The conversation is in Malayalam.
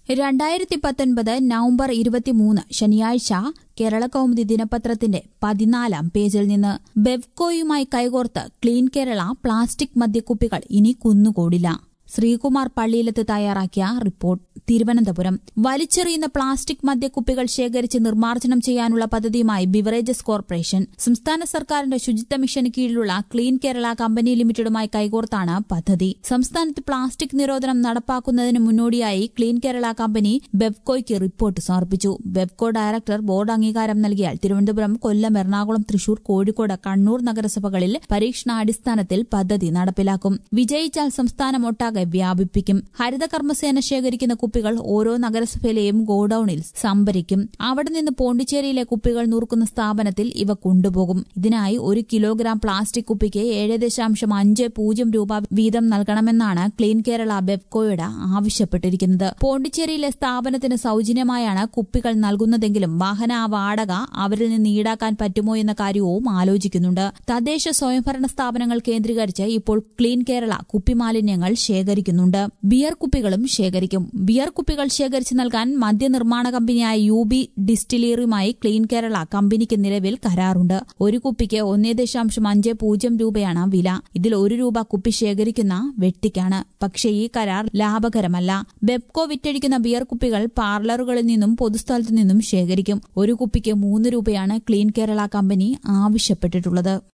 രണ്ടായിരത്തി പത്തൊൻപത് നവംബർ ഇരുപത്തിമൂന്ന് ശനിയാഴ്ച കേരള കൗമുദി ദിനപത്രത്തിന്റെ പതിനാലാം പേജിൽ നിന്ന് ബെവ്കോയുമായി കൈകോർത്ത് ക്ലീൻ കേരള പ്ലാസ്റ്റിക് മദ്യക്കുപ്പികൾ ഇനി കുന്നുകൂടില്ല ശ്രീകുമാർ പള്ളിയിലത്ത് തയ്യാറാക്കിയ റിപ്പോർട്ട് തിരുവനന്തപുരം വലിച്ചെറിയുന്ന പ്ലാസ്റ്റിക് മദ്യക്കുപ്പികൾ ശേഖരിച്ച് നിർമ്മാർജ്ജനം ചെയ്യാനുള്ള പദ്ധതിയുമായി ബിവറേജസ് കോർപ്പറേഷൻ സംസ്ഥാന സർക്കാരിന്റെ ശുചിത്വ മിഷന് കീഴിലുള്ള ക്ലീൻ കേരള കമ്പനി ലിമിറ്റഡുമായി കൈകോർത്താണ് പദ്ധതി സംസ്ഥാനത്ത് പ്ലാസ്റ്റിക് നിരോധനം നടപ്പാക്കുന്നതിന് മുന്നോടിയായി ക്ലീൻ കേരള കമ്പനി ബെവ്കോയ്ക്ക് റിപ്പോർട്ട് സമർപ്പിച്ചു ബെവ്കോ ഡയറക്ടർ ബോർഡ് അംഗീകാരം നൽകിയാൽ തിരുവനന്തപുരം കൊല്ലം എറണാകുളം തൃശൂർ കോഴിക്കോട് കണ്ണൂർ നഗരസഭകളിൽ പരീക്ഷണാടിസ്ഥാനത്തിൽ പദ്ധതി നടപ്പിലാക്കും വിജയിച്ചാൽ സംസ്ഥാനമൊട്ടാകെ വ്യാപിപ്പിക്കും ഹരിതകർമ്മസേന ശേഖരിക്കുന്ന കുപ്പികൾ ഓരോ നഗരസഭയിലെയും ഗോഡൌണിൽ സംഭരിക്കും അവിടെ നിന്ന് പോണ്ടിച്ചേരിയിലെ കുപ്പികൾ നൂർക്കുന്ന സ്ഥാപനത്തിൽ ഇവ കൊണ്ടുപോകും ഇതിനായി ഒരു കിലോഗ്രാം പ്ലാസ്റ്റിക് കുപ്പിക്ക് ഏഴ് ദശാംശം അഞ്ച് പൂജ്യം രൂപ വീതം നൽകണമെന്നാണ് ക്ലീൻ കേരള ബെവ്കോയോട് ആവശ്യപ്പെട്ടിരിക്കുന്നത് പോണ്ടിച്ചേരിയിലെ സ്ഥാപനത്തിന് സൌജന്യമായാണ് കുപ്പികൾ നൽകുന്നതെങ്കിലും വാഹന വാടക അവരിൽ നിന്ന് ഈടാക്കാൻ പറ്റുമോ എന്ന കാര്യവും ആലോചിക്കുന്നുണ്ട് തദ്ദേശ സ്വയംഭരണ സ്ഥാപനങ്ങൾ കേന്ദ്രീകരിച്ച് ഇപ്പോൾ ക്ലീൻ കേരള കുപ്പിമാലിന്യങ്ങൾ ശേഖരിക്കുന്നുണ്ട് ബിയർ കുപ്പികളും ശേഖരിക്കും ബിയർ കുപ്പികൾ ശേഖരിച്ച് നൽകാൻ മദ്യനിർമ്മാണ കമ്പനിയായ യു ബി ഡിസ്റ്റിലറിയുമായി ക്ലീൻ കേരള കമ്പനിക്ക് നിലവിൽ കരാറുണ്ട് ഒരു കുപ്പിക്ക് ഒന്നേ ദശാംശം അഞ്ച് പൂജ്യം രൂപയാണ് വില ഇതിൽ ഒരു രൂപ കുപ്പി ശേഖരിക്കുന്ന വെട്ടിക്കാണ് പക്ഷേ ഈ കരാർ ലാഭകരമല്ല ബെപ്കോ വിറ്റഴിക്കുന്ന ബിയർ കുപ്പികൾ പാർലറുകളിൽ നിന്നും പൊതുസ്ഥലത്തു നിന്നും ശേഖരിക്കും ഒരു കുപ്പിക്ക് മൂന്ന് രൂപയാണ് ക്ലീൻ കേരള കമ്പനി ആവശ്യപ്പെട്ടിട്ടുള്ളത്